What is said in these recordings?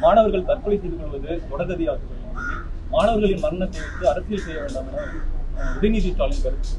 மாணவர்கள் தற்கொலை செய்து கொள்வது தொடர்கதியாக்குவது மாணவர்களின் மரணத்தை வைத்து அரசியல் செய்ய வேண்டாம் என அஹ், உதயநிதி ஸ்டாலின் கருத்து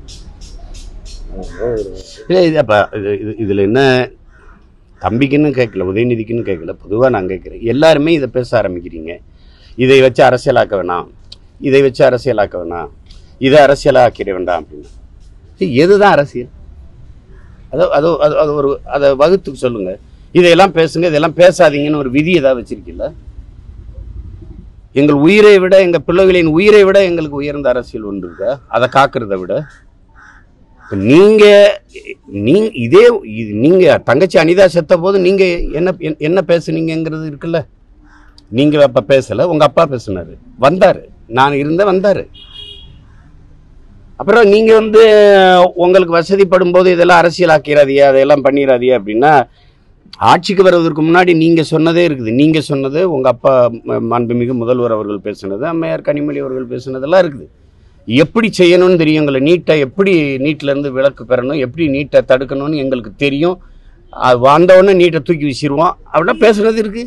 இல்லை இது அப்போ இது இது இதில் என்ன தம்பிக்குன்னு கேட்கல உதயநிதிக்குன்னு கேட்கல பொதுவாக நான் கேட்குறேன் எல்லாருமே இதை பேச ஆரம்பிக்கிறீங்க இதை வச்சு அரசியலாக்க வேணாம் இதை வச்சு அரசியலாக்க வேணாம் இதை அரசியலாக்கிட வேண்டாம் அப்படின்னு சரி, எதுதான் அரசியல் அதோ அது அது அது ஒரு அதை வகுத்துக்கு சொல்லுங்க இதையெல்லாம் பேசுங்க இதெல்லாம் பேசாதீங்கன்னு ஒரு விதி ஏதாவது வச்சிருக்கீல்ல எங்கள் உயிரை விட எங்கள் பிள்ளைகளின் உயிரை விட எங்களுக்கு உயர்ந்த அரசியல் ஒன்று இருக்கா அதை காக்கிறத விட இப்ப நீங்க நீங்க இதே இது- நீங்க தங்கச்சி அனிதா செத்த போது நீங்க என்ன என்ன- என்ன பேசுனீங்கங்கிறது இருக்குல்ல நீங்க அப்ப பேசல உங்க அப்பா பேசுனாரு வந்தாரு நான் இருந்த வந்தாரு அப்புறம் நீங்க வந்து உங்களுக்கு வசதிப்படும் போது இதெல்லாம் அரசியலாக்கிறாதியா அதையெல்லாம் பண்ணிடாதியா அப்படின்னா ஆட்சிக்கு வருவதற்கு முன்னாடி நீங்க சொன்னதே இருக்குது நீங்க சொன்னது உங்க அப்பா ம- மாண்புமிகு முதல்வர் அவர்கள் பேசுனது அம்மையார் கனிமொழி அவர்கள் பேசுனதெல்லாம் இருக்குது எப்படி செய்யணும்னு தெரியும் எங்களை நீட்டை எப்படி நீட்ல இருந்து விலக்கு பெறணும் எப்படி நீட்டை தடுக்கணும்னு எங்களுக்கு தெரியும் அது வந்தவுடனே நீட்டை தூக்கி வீசிடுவோம் அப்படிலாம் பேசுனது இருக்கு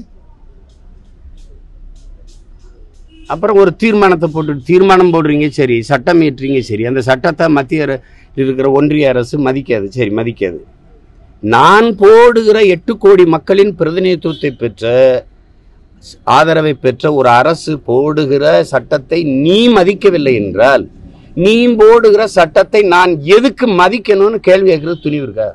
அப்புறம் ஒரு தீர்மானத்தை போட்டு தீர்மானம் போடுறீங்க சரி சட்டம் இயற்றுறீங்க சரி அந்த சட்டத்தை மத்திய அர- இருக்கிற ஒன்றிய அரசு மதிக்காது சரி மதிக்காது நான் போடுகிற எட்டு கோடி மக்களின் பிரதிநிதித்துவத்தை பெற்ற ஆதரவை பெற்ற ஒரு அரசு போடுகிற சட்டத்தை நீ மதிக்கவில்லை என்றால் நீ போடுகிற சட்டத்தை நான் எதுக்கு மதிக்கணும்னு கேள்வி கேட்கறது துணிவு இருக்கா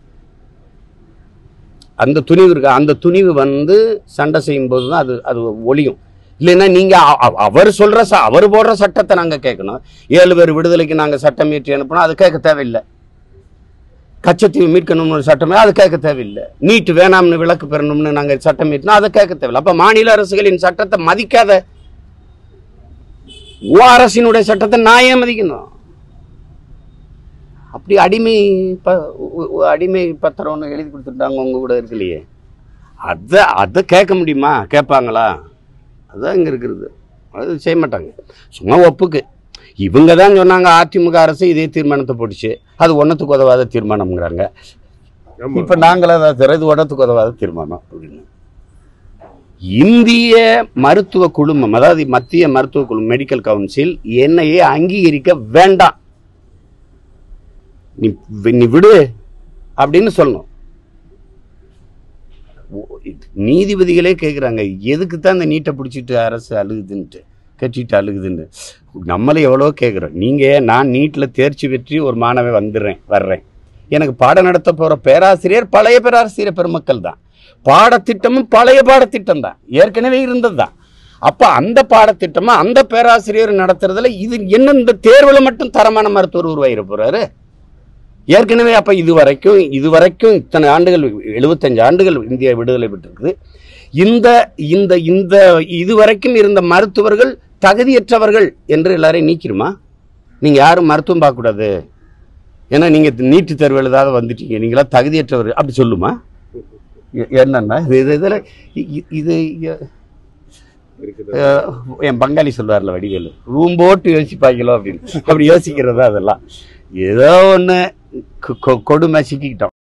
அந்த துணிவு இருக்கா அந்த துணிவு வந்து சண்டை செய்யும் போது தான் அது அது ஒளியும் இல்லைன்னா நீங்க அ- அ- அவர் சொல்ற ச- அவர் போடுற சட்டத்தை நாங்க கேட்கணும் ஏழு பேர் விடுதலைக்கு நாங்க சட்டம் இயற்றி அனுப்பணும் அது கேட்க தேவையில்லை கச்சத்தீவு மீட்கணும்னு ஒரு சட்டமே அது கேட்க தேவையில்லை நீட் வேணாம்னு விலக்கு பெறணும்னு நாங்கள் சட்டம் ஏற்றினா அதை கேட்க தேவையில்லை அப்ப மாநில அரசுகளின் சட்டத்தை மதிக்காத ஓ அரசினுடைய சட்டத்தை நான் ஏன் மதிக்கணும் அப்படி அடிமை ப உ- உ- அடிமை பத்திரம்னு எழுதி கொடுத்துட்டாங்க உங்க கூட இருக்குல்லையே அதை அதை கேட்க முடியுமா கேட்பாங்களா அதுதான் இங்கே இருக்கிறது அது செய்ய மாட்டாங்க சும்மா ஒப்புக்கு இவங்க தான் சொன்னாங்க அதிமுக அரசு இதே தீர்மானத்தை போட்டுச்சு அது ஒன்றத்துக்கு உதவாத தீர்மானம்ங்கிறாங்க ஆமா. இப்போ நாங்களும் அதை தர, இது ஒன்றத்துக்கு உதவாத தீர்மானம் அப்படின்னு இந்திய மருத்துவ குழுமம் அதாவது மத்திய மருத்துவ குழுமம் மெடிக்கல் கவுன்சில் என்னையே அங்கீகரிக்க வேண்டாம் நீ நீ விடு அப்படின்னு சொல்லணும் ஓ- இது- நீதிபதிகளே கேட்குறாங்க எதுக்கு தான் இந்த நீட்டை பிடிச்சிட்டு அரசு அழுகுதுன்ட்டு கட்டிட்டு அழுகுதுன்னு நம்மளே எவ்வளோ கேட்குறோம் நீங்கள் நான் நீட்டில் தேர்ச்சி பெற்று ஒரு மாணவன் வந்துடுறேன் வர்றேன் எனக்கு பாடம் நடத்த போகிற பேராசிரியர் பழைய பேராசிரியர் பெருமக்கள் தான் பாடத்திட்டமும் பழைய பாடத்திட்டம் தான் ஏற்கனவே இருந்தது தான் அப்போ அந்த பாடத்திட்டமா அந்த பேராசிரியர் நடத்துறதுல இது என்ன இந்த தேர்வில் மட்டும் தரமான மருத்துவர் உருவாகிட போறாரு ஏற்கனவே அப்ப இது வரைக்கும் இது வரைக்கும் இத்தனை ஆண்டுகள் எழுபத்தஞ்சு ஆண்டுகள் இந்தியா விடுதலை பெற்றிருக்குது இந்த இந்த இந்த இது வரைக்கும் இருந்த மருத்துவர்கள் தகுதியற்றவர்கள் என்று எல்லாரையும் நீக்கிருமா நீங்க யாரும் மருத்துவம் பார்க்கக்கூடாது ஏன்னா நீங்க நீட்டு தேர்வு எழுதாத வந்துட்டீங்க நீங்களா தகுதியற்றவர் அப்படி சொல்லுமா எ- என்னன்னா இது இது- இதுல இ- இ- இது இ- இருக்குது அஹ், என் பங்காளி சொல்லுவார்ல வடிவேலு ரூம் போட்டு யோசிப்பாங்களோ அப்படின்னு அப்படி யோசிக்கிறதா அதெல்லாம் ஏதோ ஒன்று கொடுமை சிக்கிக்கிட்டோம்